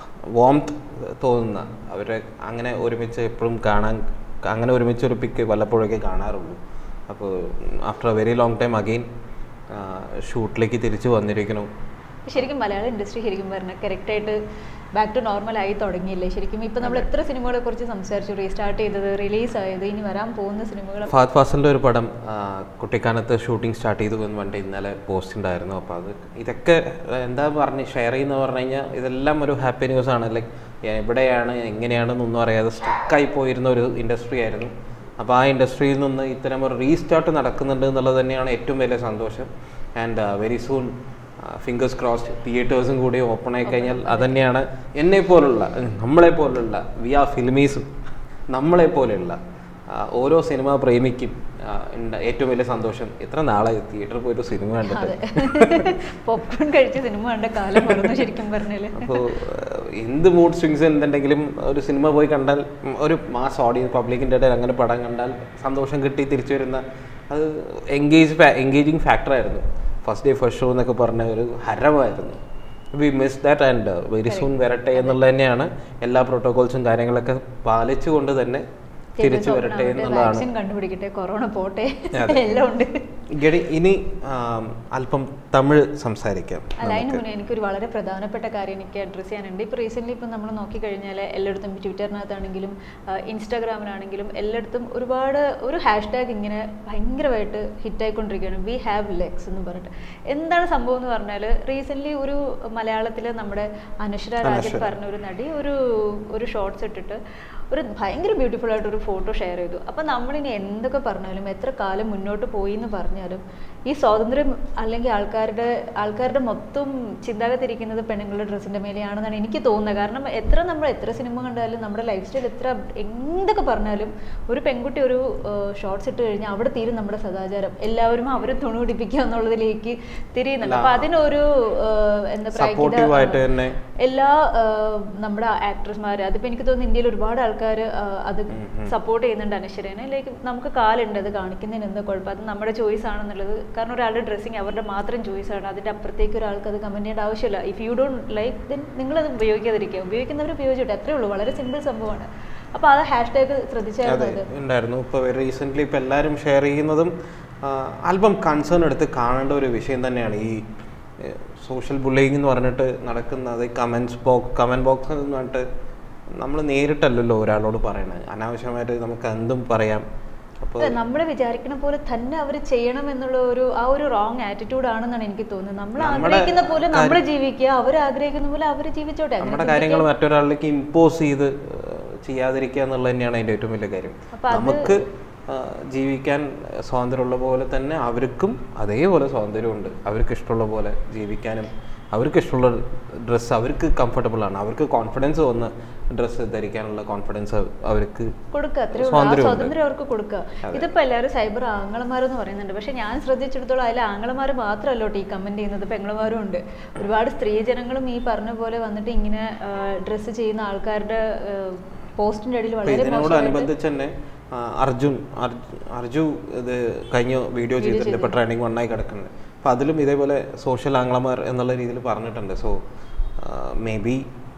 വോംത് തോന്നുന്ന അവരെ അങ്ങനെ ഒരുമിച്ച് എപ്പോഴും കാണാൻ അങ്ങനെ ഒരുമിച്ച് ഒരു പിക്ക് വല്ലപ്പോഴൊക്കെ കാണാറുള്ളൂ അപ്പോൾ after a very long time again ഷൂട്ടിലേക്ക് തിരിച്ചു വന്നിരിക്കുന്നു ശരിക്കും മലയാള ഇൻഡസ്ട്രി ശരിക്കും പറഞ്ഞാൽ കറക്റ്റായിട്ട് ബാക്ക് ടു നോർമൽ ആയി തുടങ്ങിയില്ലേ ശരിക്കും ഇപ്പൊ നമ്മൾ എത്ര സിനിമകളെ കുറിച്ച് സംസാരിച്ചു റീസ്റ്റാർട്ട് ചെയ്തത് റിലീസ് ആയത് ഇനി വരാൻ പോകുന്ന സിനിമകൾ ഫഹദ് ഫാസിലിൻ്റെ ഒരു പടം ആ, കുട്ടിക്കാനത്ത് ഷൂട്ടിംഗ് സ്റ്റാർട്ട് ചെയ്തു എന്ന് പറഞ്ഞിട്ട് ഇന്നലെ പോസ്റ്റ് ഉണ്ടായിരുന്നു അപ്പോൾ അത് ഇതൊക്കെ ആ, എന്താ പറഞ്ഞ് ഷെയർ ചെയ്യുന്ന പറഞ്ഞു കഴിഞ്ഞാൽ ഇതെല്ലാം ഒരു ഹാപ്പി ന്യൂസ് ആണ് ലൈക്ക് എവിടെയാണ് എങ്ങനെയാണെന്നൊന്നും അറിയാതെ സ്റ്റക്കായി പോയിരുന്ന ഒരു ഇൻഡസ്ട്രി ആയിരുന്നു അപ്പോൾ ആ ഇൻഡസ്ട്രിയിൽ നിന്ന് ഇത്തരം ഒരു റീസ്റ്റാർട്ട് നടക്കുന്നുണ്ട് എന്നുള്ളത് തന്നെയാണ് ഏറ്റവും വലിയ സന്തോഷം and very soon fingers crossed തിയേറ്റേഴ്സും കൂടി ഓപ്പൺ ആയി കഴിഞ്ഞാൽ അതന്നെയാണ് എന്നെ പോലുള്ള നമ്മളെ പോലുള്ള വി ആർ ഫിലിമീസും നമ്മളെ പോലെയുള്ള ആ, ഓരോ സിനിമ പ്രേമിക്കും ആ, ഉണ്ട് ഏറ്റവും വലിയ സന്തോഷം എത്ര നാളെ തിയേറ്ററിൽ പോയിട്ട് സിനിമ കണ്ടിട്ട് അതെ പോപ്കോൺ കഴിച്ച സിനിമ കണ്ട കാലം മറന്നു ശരിക്കും പറഞ്ഞാല് അപ്പോൾ എന്ത് മൂഡ് സ്വിങ്സ് എന്തുണ്ടെങ്കിലും ഒരു സിനിമ പോയി കണ്ടാൽ ഉം, ഒരു മാസ് ഓഡിയൻസ് പബ്ലിക്കിൻ്റെ ഇടയിൽ അങ്ങനെ പടം കണ്ടാൽ സന്തോഷം കിട്ടി തിരിച്ചു വരുന്ന അത് എൻഗേജ് എൻഗേജിങ് ഫാക്ടറായിരുന്നു ഫസ്റ്റ് ഡേ ഫസ്റ്റ് ഷോ എന്നൊക്കെ പറഞ്ഞ ഒരു ഹരമായിരുന്നു we miss that and very soon വരട്ടെ എന്നുള്ളത് തന്നെയാണ് എല്ലാ പ്രോട്ടോകോൾസും കാര്യങ്ങളൊക്കെ പാലിച്ചുകൊണ്ട് തന്നെ തിരിച്ചു വരട്ടെ എന്നുള്ളതാണ് വാക്സിൻ കണ്ടുപിടിക്കട്ടെ കൊറോണ പോട്ടെ അതെ. എല്ലാം ഉണ്ട് ഗഡി ഇനി ആം, അല്പം തമിഴ് സംസാരിക്കാം അല്ല അതിന് മുന്നേ എനിക്കൊരു വളരെ പ്രധാനപ്പെട്ട കാര്യം എനിക്ക് അഡ്രസ്സ് ചെയ്യാനുണ്ട് ഇപ്പോൾ റീസെൻ്റ്ലി ഇപ്പം നമ്മൾ നോക്കിക്കഴിഞ്ഞാൽ എല്ലായിടത്തും ട്വിറ്ററിനകത്താണെങ്കിലും ഇൻസ്റ്റാഗ്രാമിലാണെങ്കിലും എല്ലായിടത്തും ഒരുപാട് ഒരു ഹാഷ് ടാഗ് ഇങ്ങനെ ഭയങ്കരമായിട്ട് ഹിറ്റായിക്കൊണ്ടിരിക്കുകയാണ് വി ഹാവ് ലെഗ്സ് എന്ന് പറഞ്ഞിട്ട് എന്താണ് സംഭവം എന്ന് പറഞ്ഞാൽ റീസെൻ്റ്ലി ഒരു മലയാളത്തിൽ നമ്മുടെ അനശ്വര രാജൻ അനശ്വര. പറഞ്ഞ ഒരു നടി ഒരു ഒരു ഷോർട്സ് ഇട്ടിട്ട് ഒരു ഭയങ്കര ബ്യൂട്ടിഫുൾ ആയിട്ട് ഒരു ഫോട്ടോ ഷെയർ ചെയ്തു അപ്പം നമ്മളിനി എന്തൊക്കെ പറഞ്ഞാലും എത്ര കാലം മുന്നോട്ട് പോയി എന്ന് പറഞ്ഞാലും ഈ സ്വാതന്ത്ര്യം അല്ലെങ്കിൽ ആൾക്കാരുടെ ആൾക്കാരുടെ മൊത്തം ചിന്താഗതി ഇരിക്കുന്നത് പെണ്ണുങ്ങളുടെ ഡ്രസ്സിൻ്റെ മേലെയാണെന്നാണ് എനിക്ക് തോന്നുന്നത് കാരണം എത്ര നമ്മൾ എത്ര സിനിമ കണ്ടാലും നമ്മുടെ ലൈഫ് സ്റ്റൈൽ എത്ര എന്തൊക്കെ പറഞ്ഞാലും ഒരു പെൺകുട്ടി ഒരു ഷോർട്സ് ഇട്ട് കഴിഞ്ഞാൽ അവിടെ തീരും നമ്മുടെ സദാചാരം എല്ലാവരും അവരെ തുണി പിടിപ്പിക്കുക എന്നുള്ളതിലേക്ക് തിരിയുന്നുണ്ട് അപ്പം അതിനൊരു ആ, എന്താ Supportive പറയുക ആയിട്ട് തന്നെ എല്ലാ ആ, നമ്മുടെ ആക്ട്രസ്മാർ അതിപ്പോൾ എനിക്ക് തോന്നുന്നു ഇന്ത്യയിൽ ഒരുപാട് ആൾക്കാർ അത് സപ്പോർട്ട് ചെയ്യുന്നുണ്ട് അനശ്വരേനെ ലൈക്ക് നമുക്ക് കാലുണ്ട് അത് കാണിക്കുന്നതിന് എന്താ കുഴപ്പം അത് നമ്മുടെ ചോയ്സ് ആണെന്നുള്ളത് കാരണം ഒരാളുടെ ഡ്രസ്സിങ് അവരുടെ മാത്രം ചോയ്സ് ആണ് അതിൻ്റെ അപ്പുറത്തേക്ക് ഒരാൾക്ക് അത് കമൻറ്റ് ചെയ്യേണ്ട ആവശ്യമില്ല if you don't like then നിങ്ങളത് ഉപയോഗിക്കാതിരിക്കുക ഉപയോഗിക്കുന്നവർ ഉപയോഗിച്ചോട്ടെ അത്രേ ഉള്ളൂ വളരെ സിമ്പിൾ സംഭവമാണ് അപ്പോൾ അത് ഹാഷ് ടാഗ് ശ്രദ്ധിച്ചായിരുന്നു അതെ അത് ഉണ്ടായിരുന്നു ഇപ്പോൾ റീസെൻ്റ്ലി ഇപ്പോൾ എല്ലാവരും ഷെയർ ചെയ്യുന്നതും ആൽബം കൺസേൺ എടുത്ത് കാണേണ്ട ഒരു വിഷയം തന്നെയാണ് ഈ സോഷ്യൽ ബുള്ളിങ് എന്ന് പറഞ്ഞിട്ട് നടക്കുന്നത് കമൻസ് ബോക്സ് കമൻറ്റ് ബോക്സ് എന്ന് പറഞ്ഞിട്ട് നമ്മൾ നേരിട്ടല്ലല്ലോ ഒരാളോട് പറയണത് അനാവശ്യമായിട്ട് നമുക്ക് എന്തും പറയാം അപ്പോൾ നമ്മൾ വിചാരിക്കുന്ന പോലെ തന്നെ അവർ ചെയ്യണം എന്നുള്ള ഒരു ആ ഒരു റോങ് ആറ്റിറ്റ്യൂഡ് ആണെന്നാണ് എനിക്ക് തോന്നുന്നത് നമ്മൾ നമ്മുടെ ആഗ്രഹിക്കുന്ന പോലെ നമ്മൾ ജീവിക്കുക അവർ ആഗ്രഹിക്കുന്ന പോലെ അവർ ജീവിച്ചോട്ടെ അങ്ങനെ നമ്മുടെ കാര്യങ്ങൾ മറ്റൊരാളിലേക്ക് ഇമ്പോസ് ചെയ്ത് ഏഹ്, ചെയ്യാതിരിക്കുക എന്നുള്ളത് തന്നെയാണ് അതിൻ്റെ ഏറ്റവും വലിയ കാര്യം അപ്പൊ അത് നമുക്ക് ആ, ജീവിക്കാൻ സ്വാതന്ത്ര്യമുള്ള പോലെ തന്നെ അവർക്കും അതേപോലെ സ്വാതന്ത്ര്യമുണ്ട് അവർക്ക് ഇഷ്ടമുള്ള പോലെ ജീവിക്കാനും അവർക്ക് ഇഷ്ടമുള്ള ഡ്രസ്സ് അവർക്ക് കംഫർട്ടബിൾ ആണ് അവർക്ക് കോൺഫിഡൻസ് വന്ന ഡ്രസ്സ് ധരിക്കാനുള്ള കോൺഫിഡൻസ് അവർക്ക് കൊടുക്കുക അത്രേ ഉള്ളൂ ആ സ്വാതന്ത്ര്യമുണ്ട്. സ്വാതന്ത്ര്യം അവർക്ക് കൊടുക്കുക ഇതിപ്പോ എല്ലാവരും സൈബർ ആങ്ങളമാരെന്ന് പറയുന്നുണ്ട് പക്ഷെ ഞാൻ ശ്രദ്ധിച്ചിടത്തോളം അതിൽ ആങ്ങളമാർ മാത്രമല്ലോ ഈ കമന്റ് ചെയ്യുന്നത് പെങ്ങളമാരും ഉണ്ട് ഒരുപാട് സ്ത്രീജനങ്ങളും ഈ പറഞ്ഞ പോലെ വന്നിട്ട് ഇങ്ങനെ ഡ്രസ്സ് ചെയ്യുന്ന ആൾക്കാരുടെ പോസ്റ്റിന്റെ അടിയിൽ അപ്പൊ വളരെ ഇതിനോട് മോശമായിട്ട് അനുബന്ധിച്ച് തന്നെ ആ, അർജുൻ അർജു- അർജു ഇത് കഴിഞ്ഞ വീഡിയോ ചെയ്തിട്ടുണ്ട് ഇപ്പൊ ട്രെൻഡിങ് വണ്ണായി കിടക്കുന്നുണ്ട് അപ്പൊ അതിലും ഇതേപോലെ സോഷ്യൽ ആംഗ്ലമാർ എന്നുള്ള രീതിയിൽ പറഞ്ഞിട്ടുണ്ട് സോ മേ ബി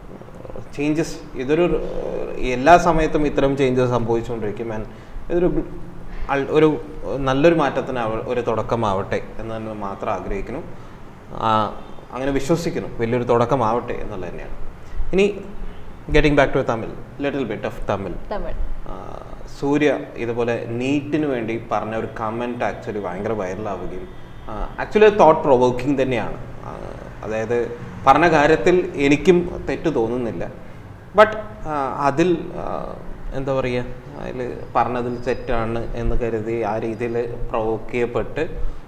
ചേഞ്ചസ് ഇതൊരു ആ, എല്ലാ സമയത്തും ഇത്തരം ചേഞ്ചസ് സംഭവിച്ചുകൊണ്ടിരിക്കും ആൻഡ് ഇതൊരു ബ്- അൾ- ഒരു നല്ലൊരു മാറ്റത്തിന് അവ- ഒരു തുടക്കമാവട്ടെ എന്ന് തന്നെ മാത്രം ആഗ്രഹിക്കുന്നു ആ, അങ്ങനെ വിശ്വസിക്കുന്നു വലിയൊരു തുടക്കമാവട്ടെ എന്നുള്ളത് തന്നെയാണ് ഇനി getting back to Tamil little bit of Tamil Tamil ആ, സൂര്യ ഇതുപോലെ നീറ്റിന് വേണ്ടി പറഞ്ഞ ഒരു കമൻറ്റ് ആക്ച്വലി ഭയങ്കര വൈറലാവുകയും ആക്ച്വലി തോട്ട് പ്രൊവോക്കിംഗ് തന്നെയാണ് ആ, അതായത് പറഞ്ഞ കാര്യത്തിൽ എനിക്കും തെറ്റ് തോന്നുന്നില്ല ബട്ട് അതിൽ ആ, എന്താ പറയുക അതിൽ പറഞ്ഞതിൽ തെറ്റാണ് എന്ന് കരുതി ആ രീതിയിൽ പ്രൊവോക്ക് ചെയ്യപ്പെട്ട്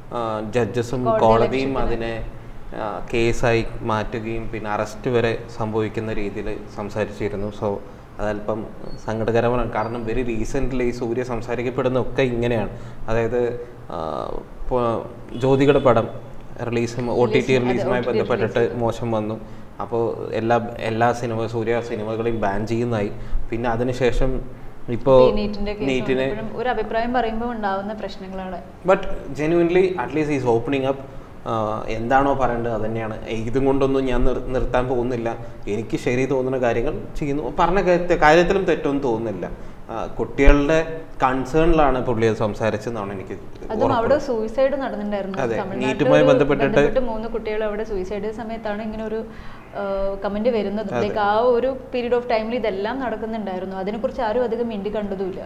ജഡ്ജസും കോടതിയും അതിനെ ആ, കേസായി മാറ്റുകയും പിന്നെ അറസ്റ്റ് വരെ സംഭവിക്കുന്ന രീതിയിൽ സംസാരിച്ചിരുന്നു സോ അതല്പം സങ്കടകരമാണ് കാരണം വെരി റീസെൻ്റ്ലി സൂര്യ സംസാരിക്കപ്പെടുന്നതൊക്കെ ഇങ്ങനെയാണ് അതായത് ആ, ഇപ്പൊ ജ്യോതികയുടെ പടം റിലീസും ഒ ടി ടി റിലീസുമായി ബന്ധപ്പെട്ടിട്ട് മോശം വന്നു അപ്പോൾ എല്ലാ എല്ലാ സിനിമ സൂര്യ സിനിമകളെയും ബാൻ ചെയ്യുന്നതായി പിന്നെ അതിനുശേഷം ഇപ്പോൾ ഈ നീറ്റിന്റെ കേസ് നീറ്റിനെ വന്നപ്പോഴും ഒരു അഭിപ്രായം പറയുമ്പോൾ ഉണ്ടാവുന്ന പ്രശ്നങ്ങളാണ് but genuinely at least is opening up എന്താണോ പറയേണ്ടത് അത് തന്നെയാണ് ഇതും കൊണ്ടൊന്നും ഞാൻ നിർ നിർത്താൻ പോകുന്നില്ല എനിക്ക് ശരി തോന്നുന്ന കാര്യങ്ങൾ ചെയ്യുന്നു പറഞ്ഞ കാര്യ- കാര്യത്തിലും തെറ്റൊന്നും തോന്നുന്നില്ല ആ, കുട്ടികളുടെ കൺസേണിലാണ് പുള്ളി അത് സംസാരിച്ചതെന്നാണ് എനിക്ക് അതും അവിടെ സൂയിസൈഡ് നടന്നിട്ടുണ്ടായിരുന്നു അതെ, തമിഴ്നാട്ടിൽ നീറ്റുമായി ഒരു ബന്ധപ്പെട്ടിട്ട് ബന്ധപ്പെട്ട് മൂന്ന് കുട്ടികൾ അവിടെ സൂയിസൈഡ് സമയത്താണ് ഇങ്ങനെ ഒരു കമന്റ് വരുന്നത് ലൈക്ക് ആ ഒരു പീരീഡ് ഓഫ് ടൈമിൽ ഇതെല്ലാം നടക്കുന്നുണ്ടായിരുന്നു അതിനെക്കുറിച്ച് ആരും അധികം മിണ്ടി കണ്ടതുമില്ല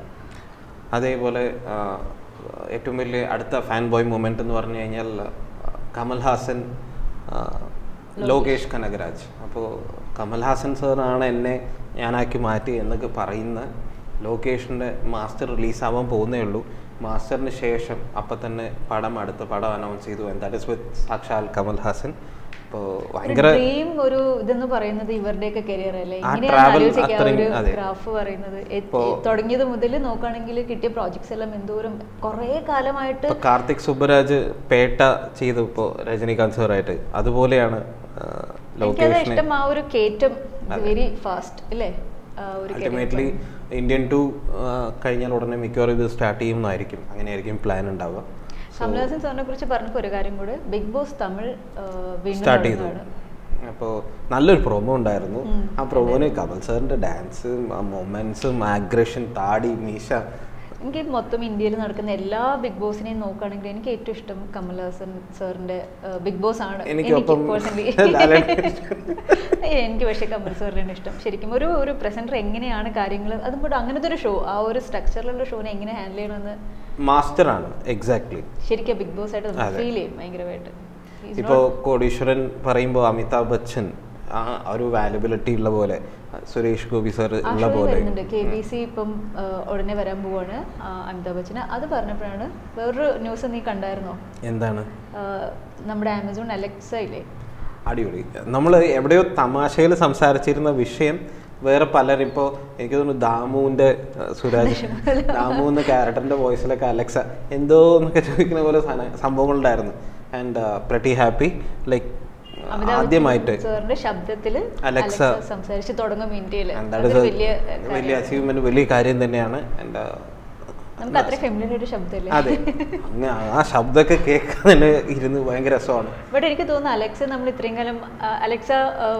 അതേപോലെ ആ, ഏറ്റവും വലിയ അടുത്ത ഫാൻ ബോയ് മൂമെന്റ് എന്ന് പറഞ്ഞു കഴിഞ്ഞാൽ ആ, കമൽഹാസൻ ആ, ലോകേഷ് കനകരാജ് അപ്പോൾ കമൽഹാസൻ സാറാണ് എന്നെ ഞാനാക്കി മാറ്റി എന്നൊക്കെ പറയുന്ന ലോകേഷിൻ്റെ മാസ്റ്റർ റിലീസാവാൻ പോകുന്നേ ഉള്ളൂ മാസ്റ്ററിന് ശേഷം അപ്പം തന്നെ പടം അടുത്ത പടം അനൗൺസ് ചെയ്തു ആൻഡ് ദാറ്റ് ഇസ് വിത്ത് സാക്ഷാൽ കമൽഹാസൻ അപ്പോൾ ഭയങ്കര ഡ്രീം ഒരു ഇതെന്ന് പറയുന്നത് ഇവരുടെയൊക്കെ കരിയർ അല്ലേ ആ ഇങ്ങനെയാണ് travel ആലോചിക്കുക ആ അത്രയും- ഒരു അതെ. ഗ്രാഫ് പറയുന്നത് എ- ഇപ്പോ- തുടങ്ങിയത് മുതൽ നോക്കുകയാണെങ്കിൽ കിട്ടിയ പ്രോജക്ട്സ് എല്ലാം എന്തോരം കുറേ കാലമായിട്ട് ഇപ്പൊ കാർത്തിക് സുബ്ബരാജ് പേട്ട ചെയ്തു ഇപ്പോൾ രജനീകാന്ത് സാറായിട്ട് അതുപോലെയാണ് ആ, എനിക്കത് ലോകേഷിനെ ഇഷ്ടം ആ ഒരു കയറ്റം വെരി ഫാസ്റ്റ് അല്ലേ ആ ഒരു അൾട്ടിമേറ്റ്ലി ഇന്ത്യൻ ടു കഴിഞ്ഞാൽ ഉടനെ മിക്കവാറും ഇത് സ്റ്റാർട്ട് ചെയ്യുന്നതായിരിക്കും അങ്ങനെയായിരിക്കും പ്ലാൻ ഉണ്ടാവുക കമലഹാസൻ സാറിനെ കുറിച്ച് പറഞ്ഞപ്പോൾ ഒരു കാര്യം കൂടെ ബിഗ് ബോസ് തമിഴ് ആ, വീണ്ടും സ്റ്റാർട്ട് ചെയ്തു തുടങ്ങുകയാണ്. അപ്പോൾ നല്ലൊരു പ്രൊമോ ഉണ്ടായിരുന്നു ആ പ്രൊമോന് കമൽ സാറിന്റെ ഡാൻസും മൊമെന്റ്സും ആഗ്രഷൻ താടി മീശ എനിക്ക് മൊത്തം ഇന്ത്യയിൽ നടക്കുന്ന എല്ലാ ബിഗ് ബോസിനെയും നോക്കുകയാണെങ്കിൽ എനിക്ക് ഏറ്റവും ഇഷ്ടം കമൽഹാസൻ സാറിന്റെ ബിഗ് ബോസ് ആണ് എനിക്കൊപ്പം personally. ലാലേട്ടനെ എനിക്ക് പക്ഷേ കമൽ സാറിനാണ് ഇഷ്ടം ശരിക്കും ഒരു ഒരു പ്രസന്റർ എങ്ങനെയാണ് കാര്യങ്ങൾ അതും കൂടെ അങ്ങനത്തെ ഒരു ഷോ ആ ഒരു സ്ട്രക്ചറിലുള്ള ഷോനെ എങ്ങനെ ഹാൻഡിൽ ചെയ്യണമെന്ന് മാസ്റ്ററാണ് എക്സാക്ട്ലി ശരിക്കും ബിഗ് ബോസ് ആയിട്ട് നമുക്ക് അതെ. ഫീൽ ചെയ്യും ഭയങ്കരമായിട്ട് He's ഇപ്പോൾ കോടീശ്വരൻ പറയുമ്പോൾ അമിതാഭ് ബച്ചൻ ആ ഒരു വാലുബിലിറ്റി ഉള്ള പോലെ സുരേഷ് ഗോപി സാർ ആ ഉള്ള ഷോയിൽ പോലെ വരുന്നുണ്ട് കെ ബി സി ഇപ്പം ആ, ഉടനെ വരാൻ പോവാണ് ആ, അമിതാഭ് ബച്ചന് അത് പറഞ്ഞപ്പോഴാണ് വേറൊരു ന്യൂസ് നീ കണ്ടായിരുന്നോ എന്താണ് ആ, നമ്മുടെ ആമസോൺ അലക്സ ഇല്ലേ അടിപൊളി നമ്മൾ എവിടെയോ തമാശയിൽ സംസാരിച്ചിരുന്ന വിഷയം വേറെ പലരും ഇപ്പോൾ എനിക്ക് തോന്നുന്നു ദാമുവിൻ്റെ സുരാജ് ദാമു എന്ന ക്യാരക്ടറിൻ്റെ വോയിസിലൊക്കെ അലക്സ എന്തോ എന്നൊക്കെ ചോദിക്കുന്ന പോലെ സാധന- സംഭവങ്ങളുണ്ടായിരുന്നു and pretty happy like Amitabh ആദ്യമായിട്ട് ബച്ചൻ സാറിന്റെ ശബ്ദത്തില് അലക്സ അലക്സ സംസാരിച്ച് തുടങ്ങും ഇന്ത്യയില് And that is അതൊരു a വലിയ വലിയ അച്ചീവ്മെന്റ് വലിയ കാര്യം തന്നെയാണ് എൻ്റെ നമുക്ക് അത്ര ഫെമിലിയർ ഒരു ശബ്ദമല്ലേ അതെ അങ്ങ് ആ ശബ്ദമൊക്കെ കേൾക്കാൻ തന്നെ ഇരുന്ന് ഭയങ്കര രസമാണ് ബട്ട് എനിക്ക് തോന്നുന്നു അലക്സ നമ്മൾ ഇത്രയും കാലം ആ, അലക്സ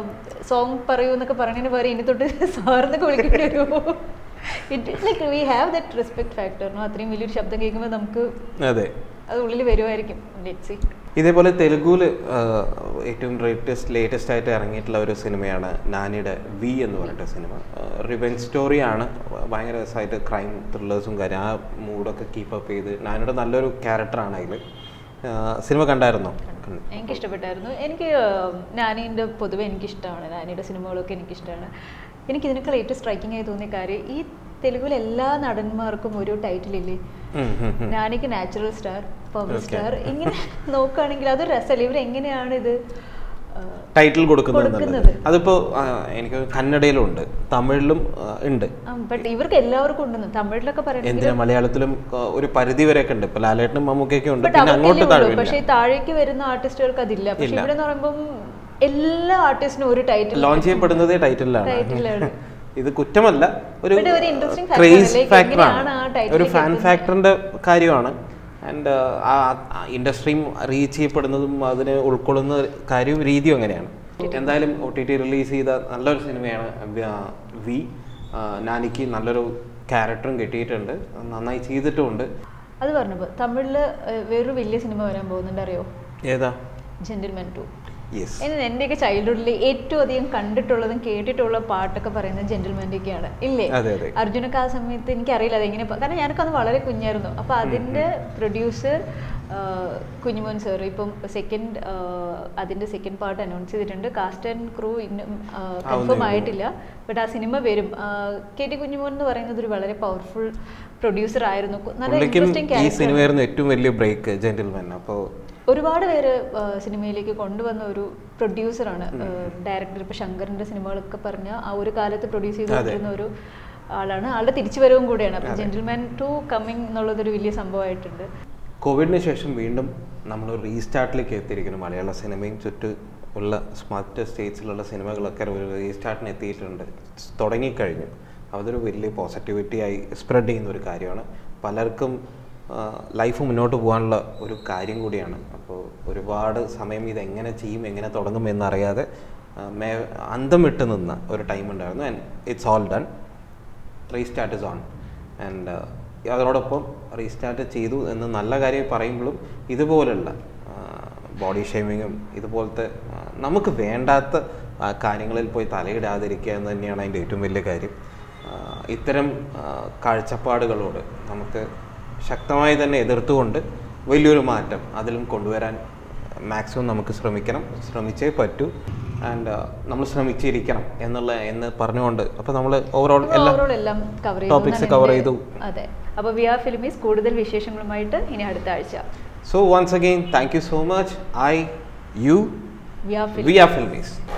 സോങ് പറയൂ എന്നൊക്കെ പറഞ്ഞതിന് പകരം ഇനി തൊട്ട് സാറിന്നൊക്കെ വിളിക്കേണ്ടി വരുമോ it like we have that respect factor no അത്രയും വലിയൊരു ശബ്ദം കേൾക്കുമ്പോൾ നമുക്ക് അതെ അത് ഉള്ളിൽ വരുമായിരിക്കും ലെറ്റ് സി ഇതേപോലെ തെലുഗുവിൽ ഏറ്റവും ലേറ്റസ്റ്റ് ലേറ്റസ്റ്റ് ആയിട്ട് ഇറങ്ങിയിട്ടുള്ള ഒരു സിനിമയാണ് നാനിയുടെ വി എന്ന് പറഞ്ഞിട്ട് സിനിമ റിവെൻ സ്റ്റോറിയാണ് ഭയങ്കര രസമായിട്ട് ക്രൈം ത്രില്ലേഴ്സും കാര്യം ആ മൂഡൊക്കെ കീപ്പപ്പ് ചെയ്ത് നാനിയുടെ നല്ലൊരു ക്യാരക്ടറാണ് അതിൽ സിനിമ കണ്ടായിരുന്നോ കണ്ടു. എനിക്ക് ഇഷ്ടപ്പെട്ടായിരുന്നു എനിക്ക് നാനീൻ്റെ പൊതുവെ എനിക്കിഷ്ടമാണ് നാനിയുടെ സിനിമകളൊക്കെ എനിക്കിഷ്ടമാണ് എനിക്ക് ഇതിനേക്കാൾ ഏറ്റവും സ്ട്രൈക്കിംഗ് ആയി തോന്നിയ കാര്യം ഈ തെലുഗുവിൽ എല്ലാ നടന്മാർക്കും ഒരു ടൈറ്റിലില്ലേ ഉം, ഉം, ഉം. നാനിക്ക് natural star power Okay. Star ഇങ്ങനെ നോക്കുകയാണെങ്കിൽ അതൊരു രസമല്ലേ ഇവരെങ്ങനെയാണ് ഇത് ആ, ടൈറ്റിൽ കൊടുക്കുന്നത് കൊടുക്കുന്നത്. എന്നുള്ളത് അതിപ്പോ ആ, എനിക്ക് കന്നഡയിലുണ്ട് തമിഴിലും ആ, ഉണ്ട് ആ, ബട്ട് ഇവർക്ക് എല്ലാവർക്കും ഉണ്ടെന്ന് തമിഴിലൊക്കെ പറയണമെങ്കിൽ എന്തിനാ മലയാളത്തിലും ആ, ഒരു പരിധി വരെയൊക്കെ ഉണ്ട് ഇപ്പൊ ലാലേട്ടനും മമ്മൂക്കൊക്കെ ഉണ്ട് ബട്ട് പിന്നെ അങ്ങോട്ട് അവർക്കല്ലേ ഉള്ളൂ താഴെ പക്ഷേ ഈ താഴേക്ക് വരുന്ന ആർട്ടിസ്റ്റുകൾക്ക് അതില്ല പക്ഷെ ഇല്ല. ഇവിടെ എന്ന് പറയുമ്പം എല്ലാ ആർട്ടിസ്റ്റിനും ഒരു ടൈറ്റിൽ ലോഞ്ച് ചെയ്യപ്പെടുന്നതേ ടൈറ്റിലാണ് ടൈറ്റിലാണ് ഇത് കുറ്റമല്ല ഒരു But ഒരു interesting factor ക്രേസ് ആണ്. Like ഫാക്ടറാണ് എങ്ങനെയാണ് ആ title ഒരു ലേക്ക് ഫാൻ എത്തുന്നത്? ഫാക്ടറിന്റെ കാര്യമാണ് ആൻഡ് ആ ഇൻഡസ്ട്രിയും റീച്ച് ചെയ്യപ്പെടുന്നതും അതിനെ ഉൾക്കൊള്ളുന്ന കാര്യവും രീതിയും അങ്ങനെയാണ് എന്തായാലും ഒ ടി ടി റിലീസ് ചെയ്ത നല്ലൊരു സിനിമയാണ് വ്യ- വി ആ, നാനിക്ക് നല്ലൊരു ക്യാരക്ടറും കിട്ടിയിട്ടുണ്ട് നന്നായി ചെയ്തിട്ടുമുണ്ട് അത് പറഞ്ഞപ്പോൾ തമിഴില് ഏഹ്, വേറൊരു വലിയ സിനിമ വരാൻ പോകുന്നുണ്ട് അറിയോ ഏതാ ജെന്റിൽമാൻ ടു യെസ് എന്നെ എൻ്റെയൊക്കെ ചൈൽഡ്ഹുഡിൽ ഏറ്റവും അധികം കണ്ടിട്ടുള്ളതും കേട്ടിട്ടുള്ള പാട്ടൊക്കെ പറയുന്നത് ജെന്റിൽമാൻ്റെയൊക്കെയാണ് ഇല്ലേ അതെ അതെ അർജുനക്ക് ആ സമയത്ത് എനിക്കറിയില്ല അതെങ്ങനെ പ- കാരണം ഞാനൊക്കെ അന്ന് വളരെ കുഞ്ഞായിരുന്നു അപ്പോൾ അതിൻ്റെ പ്രൊഡ്യൂസർ കുഞ്ഞുമോൻ സാർ ഇപ്പം സെക്കൻഡ് അതിൻ്റെ സെക്കൻഡ് പാർട്ട് അനൗൺസ് ചെയ്തിട്ടുണ്ട് കാസ്റ്റ് ആൻഡ് ക്രൂ ഇന്നും കൺഫേം ആയിട്ടില്ല ബട്ട് ആ സിനിമ വരും ആ, കെ ടി കുഞ്ഞുമോൻ എന്ന് പറയുന്നത് ഒരു വളരെ പവർഫുൾ പ്രൊഡ്യൂസർ ആയിരുന്നു കു- നല്ല പുള്ളിക്കും ഇൻട്രസ്റ്റിംഗ് ഈ ക്യാരക്ടർ സിനിമയായിരുന്നു ഏറ്റവും വലിയ ബ്രേക്ക് ജെന്റിൽമാൻ അപ്പോൾ ഒരുപാട് പേര് ആ, സിനിമയിലേക്ക് കൊണ്ടുവന്ന ഒരു പ്രൊഡ്യൂസറാണ് ഡയറക്ടർ ഇപ്പൊ ശങ്കറിന്റെ സിനിമകളൊക്കെ പറഞ്ഞ ആ ഒരു കാലത്ത് പ്രൊഡ്യൂസ് ചെയ്തുകൊണ്ടിരുന്ന ഒരു ആളാണ് ആളുടെ തിരിച്ചുവരവും കൂടെയാണ് അപ്പൊ ജെന്റിൽമാൻ ടു കമ്മിങ് എന്നുള്ളതൊരു വലിയ സംഭവമായിട്ടുണ്ട് കോവിഡിന് ശേഷം വീണ്ടും നമ്മൾ റീസ്റ്റാർട്ടിലേക്ക് എത്തിയിരിക്കുന്നു മലയാള സിനിമയും ചുറ്റും ഉള്ള സ്മാർട്ട് സ്റ്റേറ്റ്സിലുള്ള സിനിമകളൊക്കെ ഒരു റീസ്റ്റാർട്ടിന് എത്തിയിട്ടുണ്ട് തുടങ്ങിക്കഴിഞ്ഞു അതൊരു വലിയ പോസിറ്റിവിറ്റി ആയി സ്പ്രെഡ് ചെയ്യുന്ന ഒരു കാര്യമാണ് പലർക്കും ലൈഫ് മുന്നോട്ട് പോകാനുള്ള ഒരു കാര്യം കൂടിയാണ് അപ്പോൾ ഒരുപാട് സമയം ഇത് എങ്ങനെ ചെയ്യും എങ്ങനെ തുടങ്ങും എന്നറിയാതെ ആ, മേ അന്തം വിട്ട് നിന്ന ഒരു ടൈം ഉണ്ടായിരുന്നു and it's all done restart is on and അതോടൊപ്പം റീസ്റ്റാർട്ട് ചെയ്തു എന്ന് നല്ല കാര്യം പറയുമ്പോഴും ഇതുപോലുള്ള ബോഡി ഷേമിങ്ങും ഇതുപോലത്തെ ആ, നമുക്ക് വേണ്ടാത്ത ആ, കാര്യങ്ങളിൽ പോയി തലയിടാതിരിക്കുക എന്ന് തന്നെയാണ് അതിൻ്റെ ഏറ്റവും വലിയ കാര്യം ആ, ഇത്തരം ആ, കാഴ്ചപ്പാടുകളോട് നമുക്ക് ശക്തമായി തന്നെ എതിർത്തുകൊണ്ട് വലിയൊരു മാറ്റം അതിലും കൊണ്ടുവരാൻ മാക്സിമം നമുക്ക് ശ്രമിക്കണം ശ്രമിച്ചേ പറ്റൂ ആൻഡ് നമ്മൾ ശ്രമിച്ചിരിക്കണം എന്നുള്ള എന്ന് പറഞ്ഞുകൊണ്ട് അപ്പോൾ നമ്മൾ ഓവറോൾ എല്ലാം ഓവറോൾ എല്ലാം കവർ topics cover ചെയ്തു. അതെ അപ്പോൾ വി ആർ ഫിലിമീസ് കൂടുതൽ വിശേഷങ്ങളുമായിട്ട് ഇനി അടുത്ത ആഴ്ച So once again, thank you so much. I, you, we are we are Filmies.